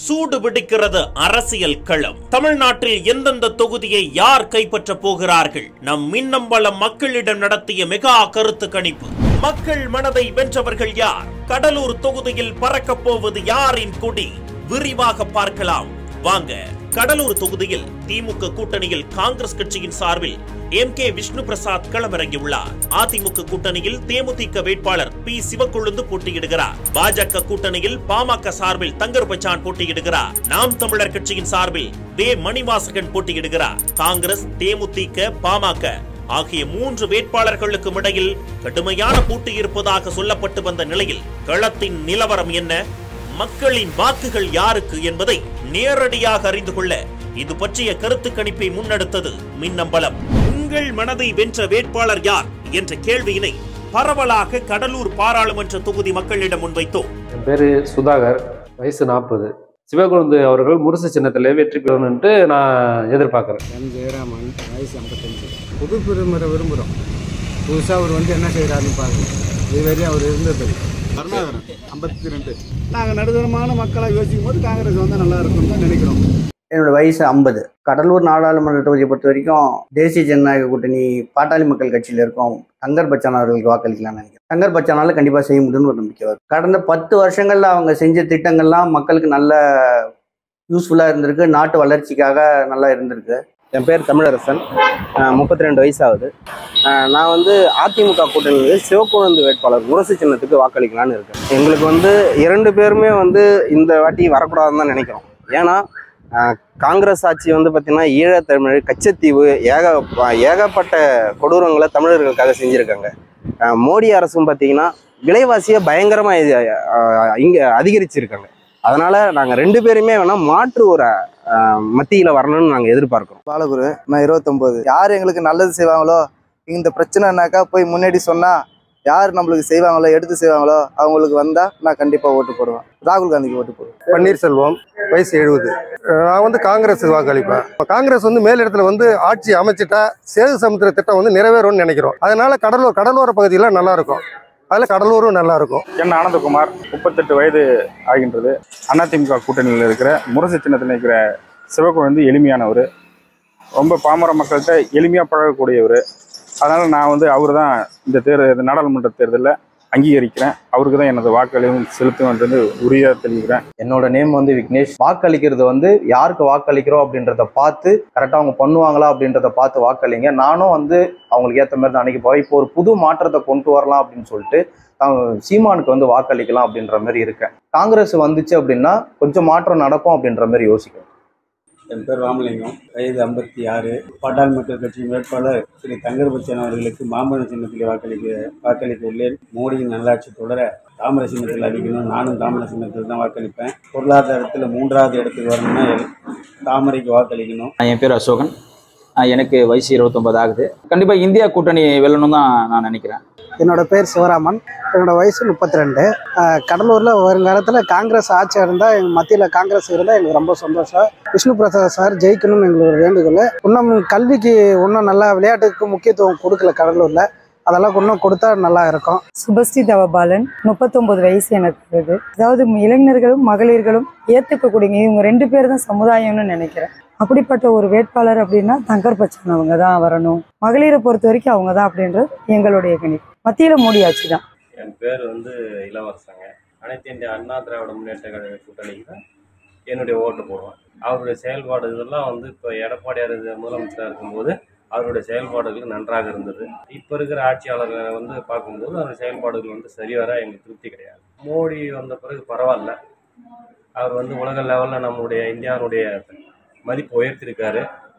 சூடு பிடிக்கிறது அரசியல் களம் தமிழ்நாட்டில் எந்தெந்த தொகுதியை யார் கைப்பற்ற போகிறார்கள் நம் மின்னம்பலம் மக்களிடம் நடத்திய மெகா கருத்து கணிப்பு மக்கள் மனதை வென்றவர்கள் யார் கடலூர் தொகுதியில் பறக்கப் போவது யாரின் கொடி விரிவாக பார்க்கலாம் வாங்க கடலூர் தொகுதியில் திமுக கூட்டணியில் காங்கிரஸ் கட்சியின் சார்பில் எம் கே விஷ்ணு பிரசாத் களமிறங்கியுள்ளார் அதிமுக கூட்டணியில் தேமுதிக வேட்பாளர் பி சிவக்கொழுந்து போட்டியிடுகிறார் பாஜக கூட்டணியில் பாமக சார்பில் தங்கர் பச்சான் போட்டியிடுகிறார் நாம் தமிழர் கட்சியின் சார்பில் வே மணிவாசகன் போட்டியிடுகிறார் காங்கிரஸ் தேமுதிக பாமக ஆகிய மூன்று வேட்பாளர்களுக்கும் இடையில் கடுமையான போட்டி இருப்பதாக சொல்லப்பட்டு வந்த நிலையில் களத்தின் நிலவரம் என்ன மக்களின் வாக்குகள் யாருக்கு என்பதை நேரடியாக அறிந்து கொள்ள இது பற்றிய கருத்து கணிப்பை முன்னெடுத்தது மின்னம்பலம் உங்கள் மனதை வென்ற வேட்பாளர் யார் என்ற கேள்வியினை பரவலாக கடலூர் பாராளுமன்ற தொகுதி மக்களிடம் முன்வைத்தோம் என் பேர் சுதாகர் வயசு நாற்பது சிவகுழுந்து அவர்கள் முரசு சின்னத்தில் வெற்றி பெறணுன்ட்டு நான் எதிர்பார்க்குறேன் எம் ஜெயராமன் வயசு ஐம்பத்தஞ்சு புது பிரதமரை விரும்புகிறோம் புதுசாக அவர் வந்து என்ன செய்கிறாருன்னு பாருங்க இதுவரையும் அவர் இருந்தது கருணாகரன் ஐம்பத்தி ரெண்டு நாங்கள் நடுத்தரமான மக்களாக யோசிக்கும் போது காங்கிரஸ் வந்தால் நல்லா இருக்கும்னு தான் நினைக்கிறோம் என்னோட வயசு ஐம்பது கடலூர் நாடாளுமன்ற தொகுதியை பொறுத்த வரைக்கும் தேசிய ஜனநாயக கூட்டணி பாட்டாளி மக்கள் கட்சியில் இருக்கும் தங்கர் பச்சான் அவர்களுக்கு வாக்களிக்கலாம்னு நினைக்கிறேன் தங்கர் பச்சானால கண்டிப்பாக செய்ய முடியும்னு ஒரு நம்பிக்கை வரும் கடந்த பத்து வருஷங்கள்ல அவங்க செஞ்ச திட்டங்கள்லாம் மக்களுக்கு நல்ல யூஸ்ஃபுல்லாக இருந்திருக்கு நாட்டு வளர்ச்சிக்காக நல்லா இருந்திருக்கு என் பேர் தமிழரசன் முப்பத்தி ரெண்டு வயசாகுது அஹ் நான் வந்து அதிமுக கூட்டணியில் சிவக்குழந்து வேட்பாளர் முரசு சின்னத்துக்கு வாக்களிக்கலான்னு இருக்கேன் எங்களுக்கு வந்து இரண்டு பேருமே வந்து இந்த வாட்டி வரக்கூடாதுன்னு தான் நினைக்கிறோம் ஏன்னா அஹ் காங்கிரஸ் ஆட்சி வந்து பார்த்திங்கன்னா ஈழத்தமிழ் கச்சத்தீவு ஏக ஏகப்பட்ட கொடூரங்களை தமிழர்களுக்காக செஞ்சுருக்காங்க அஹ் மோடி அரசும் பார்த்திங்கன்னா விலைவாசியை பயங்கரமாக இங்கே அதிகரிச்சிருக்காங்க அதனால் நாங்கள் ரெண்டு பேருமே வேணால் மாற்று ஒரு மத்தியில் வரணும்னு நாங்கள் எதிர்பார்க்குறோம் பாலகுரு நான் இருபத்தொம்போது யார் எங்களுக்கு நல்லது செய்வாங்களோ இந்த பிரச்சனைனாக்கா போய் முன்னாடி சொன்னால் யார் நம்மளுக்கு செய்வாங்களோ எடுத்து செய்வாங்களோ அவங்களுக்கு வந்தால் நான் கண்டிப்பாக ஓட்டு போடுவேன் ராகுல் காந்திக்கு ஓட்டு போடுவேன் பன்னீர்செல்வம் வயசு எழுபது நான் வந்து காங்கிரஸ் வாக்களிப்பேன் இப்ப காங்கிரஸ் வந்து மேலிடத்துல வந்து ஆட்சி அமைச்சிட்டா சேது சமுத்திர திட்டம் வந்து நிறைவேறும்னு நினைக்கிறோம் அதனால கடலூர் கடலோர பகுதியில் நல்லா இருக்கும் அதில் கடலூரும் நல்லா இருக்கும் என் ஆனந்தகுமார் முப்பத்தெட்டு வயது ஆகின்றது அதிமுக கூட்டணியில் இருக்கிற முரசு சின்னத்தில் இருக்கிற சிவகுழந்தை எளிமையானவர் ரொம்ப பாமர மக்கள்கிட்ட எளிமையாக பழகக்கூடியவர் அதனால் நான் வந்து அவர் தான் இந்த தேர்தல் நாடாளுமன்ற தேர்தலில் அங்கீகரிக்கிறேன் அவருக்கு தான் எனது வாக்களியும் செலுத்துவேன்றது உறுதியாக தெரிவிக்கிறேன் என்னோட நேம் வந்து விக்னேஷ் வாக்களிக்கிறது வந்து யாருக்கு வாக்களிக்கிறோம் அப்படின்றத பார்த்து கரெக்டாக அவங்க பண்ணுவாங்களா அப்படின்றத பார்த்து வாக்களிங்க நானும் வந்து அவங்களுக்கு ஏற்ற மாதிரி தான் அன்னைக்கு போகிறேன் இப்போ ஒரு புது மாற்றத்தை கொண்டு வரலாம் அப்படின்னு சொல்லிட்டு தான் சீமானுக்கு வந்து வாக்களிக்கலாம் அப்படின்ற மாதிரி இருக்கேன் காங்கிரஸ் வந்துச்சு அப்படின்னா கொஞ்சம் மாற்றம் நடக்கும் அப்படின்ற மாதிரி யோசிக்கிறேன் என் பேர் ராமலிங்கம் வயது ஐம்பத்தி ஆறு பாட்டாளி மக்கள் கட்சியின் வேட்பாளர் திரு தங்கர் பச்சன் அவர்களுக்கு மாம்பழ சின்னத்தில் வாக்களிக்க வாக்களிக்க உள்ளேன் மோடியின் நல்லாட்சி தொடர தாமரை சின்னத்தில் அடிக்கணும் நானும் தாமரை சின்னத்தில் தான் வாக்களிப்பேன் பொருளாதாரத்தில் மூன்றாவது இடத்துக்கு வரணும்னா தாமரைக்கு வாக்களிக்கணும் என் பேர் அசோகன் அஹ் எனக்கு வயசு இருபத்தொன்பது ஆகுது கண்டிப்பாக இந்தியா கூட்டணி வெல்லணும் தான் நான் நினைக்கிறேன் என்னோட பேர் சிவராமன் என்னோட வயசு முப்பத்தி ரெண்டு கடலூரில் வருங்காலத்தில் காங்கிரஸ் ஆட்சி இருந்தால் எங்கள் மத்தியில் காங்கிரஸ் இருந்தால் எங்களுக்கு ரொம்ப சந்தோஷம் விஷ்ணு பிரசாத் சார் ஜெயிக்கணும்னு எங்களுக்கு ஒரு வேண்டுகோள் இன்னும் கல்விக்கு இன்னும் நல்லா விளையாட்டுக்கு முக்கியத்துவம் கொடுக்கல கடலூரில் அதெல்லாம் இன்னும் கொடுத்தா நல்லா இருக்கும் சுபஸ்ரீ தவபாலன் முப்பத்தொன்பது வயசு எனக்கு இருக்குது அதாவது இளைஞர்களும் மகளிர்களும் ஏற்றுக்கக்கூடிய இவங்க ரெண்டு பேர் தான் சமுதாயம்னு நினைக்கிறேன் அப்படிப்பட்ட ஒரு வேட்பாளர் அப்படின்னா தங்கர் பச்சான் அவங்க தான் வரணும் மகளிரை பொறுத்த வரைக்கும் அவங்க தான் அப்படின்றது எங்களுடைய கணிப்பு மத்தியில் மோடி ஆட்சி தான் என் பேர் வந்து இளவரசங்க அனைத்து இந்திய அண்ணா திராவிட முன்னேற்ற கழக கூட்டணிக்கு தான் என்னுடைய ஓட்டு போடுவேன் அவருடைய செயல்பாடு இதெல்லாம் வந்து இப்போ எடப்பாடியார் இது முதலமைச்சராக இருக்கும்போது அவருடைய செயல்பாடுகள் நன்றாக இருந்தது இப்போ இருக்கிற ஆட்சியாளர்களை வந்து பார்க்கும்போது அந்த செயல்பாடுகள் வந்து சரிவர எங்களுக்கு திருப்தி கிடையாது மோடி வந்த பிறகு பரவாயில்ல அவர் வந்து உலக லெவலில் நம்முடைய இந்தியாவுடைய மதிப்பு உயர்த்திருக்காரு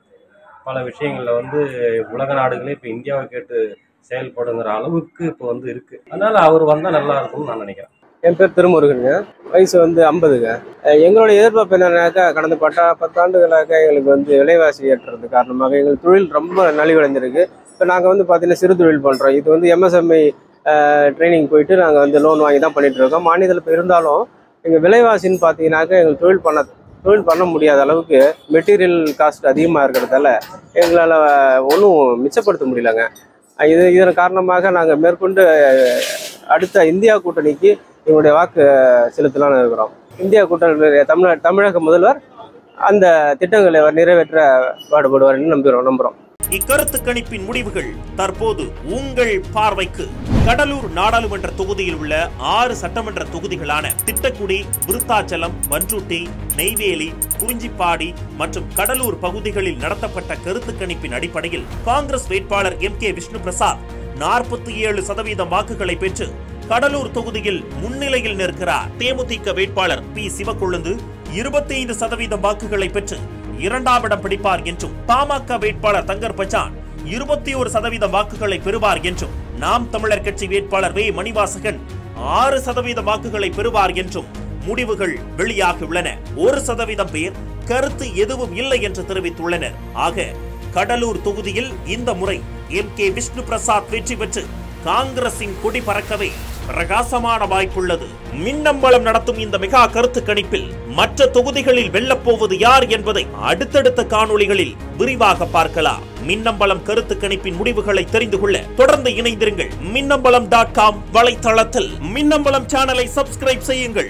பல விஷயங்களில் வந்து உலக நாடுகளே இப்போ இந்தியாவை கேட்டு செயல்படுங்கிற அளவுக்கு இப்போ வந்து இருக்கு அதனால அவர் வந்தால் நல்லா இருக்கும்னு நான் நினைக்கிறேன் என் பேர் திருமுருகனுங்க வயசு வந்து ஐம்பதுங்க எங்களுடைய எதிர்பார்ப்பு என்னன்னாக்கா கடந்த பட்டா பத்தாண்டுகளாக எங்களுக்கு வந்து விலைவாசி ஏற்றுறது காரணமாக எங்கள் தொழில் ரொம்ப நலிவடைந்திருக்கு இப்போ நாங்கள் வந்து பார்த்தீங்கன்னா சிறு தொழில் பண்ணுறோம் இது வந்து எம்எஸ்எம்ஐ ட்ரைனிங் போயிட்டு நாங்கள் வந்து லோன் வாங்கி தான் பண்ணிட்டு இருக்கோம் மானியத்தில் இப்போ இருந்தாலும் எங்கள் விலைவாசின்னு பார்த்தீங்கன்னாக்கா எங்களுக்கு தொழில் பண்ண தொழில் பண்ண முடியாத அளவுக்கு மெட்டீரியல் காஸ்ட் அதிகமாக இருக்கிறதால எங்களால் ஒன்றும் மிச்சப்படுத்த முடியலங்க இது இதன் காரணமாக நாங்கள் மேற்கொண்டு அடுத்த இந்தியா கூட்டணிக்கு எங்களுடைய வாக்கு செலுத்தலாம்னு இருக்கிறோம் இந்தியா கூட்டணி தமிழ்நாடு தமிழக முதல்வர் அந்த திட்டங்களை அவர் நிறைவேற்ற பாடுபடுவார் என்று நம்புகிறோம் நம்புகிறோம் இக்கருத்து கணிப்பின் முடிவுகள் தற்போது உங்கள் பார்வைக்கு கடலூர் நாடாளுமன்ற தொகுதியில் உள்ள ஆறு சட்டமன்ற தொகுதிகளான திட்டக்குடி விருத்தாச்சலம் பன்ருட்டி நெய்வேலி குறிஞ்சிப்பாடி மற்றும் கடலூர் பகுதிகளில் நடத்தப்பட்ட கருத்து கணிப்பின் அடிப்படையில் காங்கிரஸ் வேட்பாளர் எம் கே விஷ்ணு பிரசாத் நாற்பத்தி ஏழு சதவீதம் வாக்குகளை பெற்று கடலூர் தொகுதியில் முன்னிலையில் நிற்கிறார் தேமுதிக வேட்பாளர் பி சிவக்கொழுந்து இருபத்தி ஐந்து சதவீதம் வாக்குகளை பெற்று இரண்டாம் இடம் பிடிப்பார் என்றும் பாமக வேட்பாளர் தங்கர் பச்சான் இருபத்தி ஒரு சதவீதம் வாக்குகளை பெறுவார் என்றும் நாம் தமிழர் கட்சி வேட்பாளர் வே மணிவாசகன் ஆறு சதவீத வாக்குகளை பெறுவார் என்றும் முடிவுகள் வெளியாகியுள்ளன ஒரு சதவீதம் பேர் கருத்து எதுவும் இல்லை என்று தெரிவித்துள்ளனர் ஆக கடலூர் தொகுதியில் இந்த முறை எம் கே விஷ்ணு பிரசாத் வெற்றி பெற்று காங்கிரசின் கொடி பறக்கவே பிரகாசமான வாய்ப்புள்ளது மின்னம்பலம் நடத்தும் இந்த மெகா கருத்து கணிப்பில் மற்ற தொகுதிகளில் வெல்லப்போவது யார் என்பதை அடுத்தடுத்த காணொளிகளில் விரிவாக பார்க்கலாம் மின்னம்பலம் கருத்து கணிப்பின் முடிவுகளை தெரிந்து கொள்ள தொடர்ந்து இணைந்திருங்கள் மின்னம்பலம் டாட் காம் வலைத்தளத்தில் மின்னம்பலம் சேனலை சப்ஸ்கிரைப் செய்யுங்கள்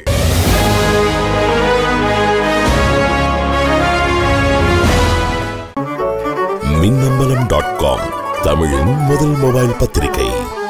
மின்னம்பலம் டாட் காம் தமிழின் முதல் மொபைல் பத்திரிகை